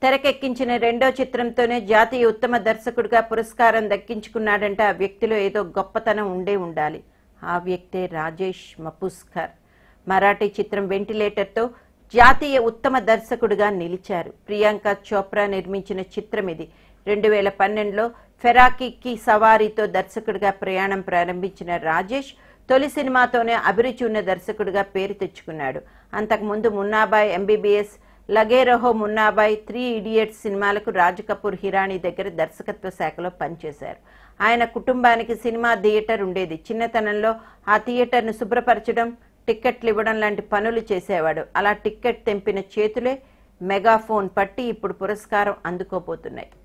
తెరకెక్కించిన రెండో చిత్రంతోనే జాతీయ ఉత్తమ దర్శకుడిగా పురస్కారం దక్కించుకున్నాడంటే ఆ వ్యక్తిలో ఏదో గొప్పతనం ఉండే ఉండాలి ఆ వ్యక్తే రాజేష్ మపుస్కర్ మరాఠీ చిత్రం వెంటిలేటర్తో జాతీయ ఉత్తమ దర్శకుడిగా నిలిచారు ప్రియాంక చోప్రా నిర్మించిన చిత్రం ఇది రెండు వేల పన్నెండులో ఫెరాకీకి సవారీతో దర్శకుడిగా ప్రయాణం ప్రారంభించిన రాజేష్ తొలి సినిమాతోనే అభిరుచి ఉన్న దర్శకుడిగా పేరు తెచ్చుకున్నాడు అంతకుముందు Munna Bhai MBBS Lage Raho Munna Bhai three idiots సినిమాలకు రాజ్ కపూర్ హిరాణి దగ్గర దర్శకత్వ శాఖలో పనిచేశారు ఆయన కుటుంబానికి సినిమా థియేటర్ ఉండేది చిన్నతనంలో ఆ థియేటర్ను శుభ్రపరచడం టిక్కెట్లు ఇవ్వడం లాంటి పనులు చేసేవాడు అలా టిక్కెట్ తెంపిన చేతులే మెగాఫోన్ పట్టి ఇప్పుడు పురస్కారం అందుకోబోతున్నాయి